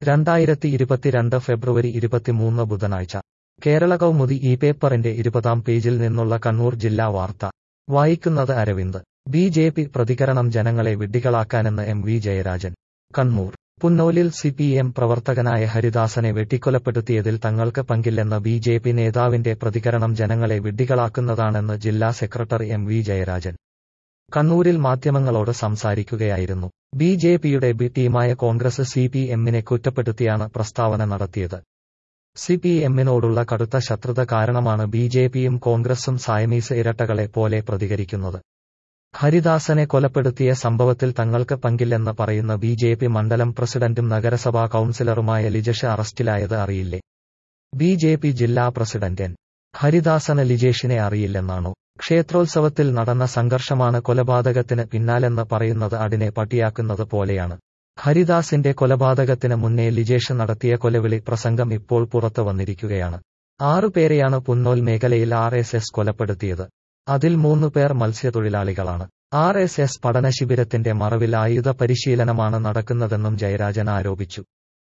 രണ്ടായിരത്തി ഇരുപത്തിരണ്ട് ഫെബ്രുവരി ഇരുപത്തിമൂന്ന് ബുധനാഴ്ച കേരള കൗമുദി ഈ പേപ്പറിന്റെ ഇരുപതാം പേജിൽ നിന്നുള്ള കണ്ണൂർ ജില്ലാ വാർത്ത വായിക്കുന്നത് അരവിന്ദ് ബി ജെ പി പ്രതികരണം ജനങ്ങളെ വിഡ്ഢികളാക്കാനെന്ന് എം വി ജയരാജൻ കണ്ണൂർ പുന്നോലിൽ സി പി എം പ്രവർത്തകനായ ഹരിദാസനെ വെട്ടിക്കൊലപ്പെടുത്തിയതിൽ തങ്ങൾക്ക് പങ്കില്ലെന്ന ബി ജെ പി നേതാവിന്റെ പ്രതികരണം ജനങ്ങളെ വിഡ്ഢികളാക്കുന്നതാണെന്ന് ജില്ലാ സെക്രട്ടറി എം വി ജയരാജൻ കണ്ണൂരിൽ മാധ്യമങ്ങളോട് സംസാരിക്കുകയായിരുന്നു ബി ജെ പിയുടെ ബി ടീമായ കോൺഗ്രസ് സി പി എമ്മിനെ കുറ്റപ്പെടുത്തിയാണ് പ്രസ്താവന നടത്തിയത് സി പി എമ്മിനോടുള്ള കടുത്ത ശത്രുത കാരണമാണ് ബി ജെ പിയും കോൺഗ്രസും സായമീസ് ഇരട്ടകളെ പോലെ പ്രതികരിക്കുന്നത് ഹരിദാസനെ കൊലപ്പെടുത്തിയ സംഭവത്തിൽ തങ്ങൾക്ക് പങ്കില്ലെന്ന് പറയുന്ന ബി ജെ പി മണ്ഡലം പ്രസിഡന്റും നഗരസഭാ കൌൺസിലറുമായ ലിജഷ് അറസ്റ്റിലായത് അറിയില്ലേ ബി ജെ പി ജില്ലാ പ്രസിഡന്റ് എൻ ഹരിദാസന് ലിജേഷിനെ അറിയില്ലെന്നാണോ ക്ഷേത്രോത്സവത്തിൽ നടന്ന സംഘർഷമാണ് കൊലപാതകത്തിന് പിന്നാലെന്ന് പറയുന്നത് അടിനെ പട്ടിയാക്കുന്നത് പോലെയാണ് ഹരിദാസിന്റെ കൊലപാതകത്തിന് മുന്നേ ലിജേഷ് നടത്തിയ കൊലവിളി പ്രസംഗം ഇപ്പോൾ പുറത്തു വന്നിരിക്കുകയാണ് ആറുപേരെയാണ് പുന്നോൽ മേഖലയിൽ ആർ എസ് എസ് കൊലപ്പെടുത്തിയത് അതിൽ മൂന്ന് പേർ മത്സ്യത്തൊഴിലാളികളാണ് ആർ എസ് എസ് പഠനശിബിരത്തിന്റെ മറവിൽ ആയുധ പരിശീലനമാണ് നടക്കുന്നതെന്നും ജയരാജൻ ആരോപിച്ചു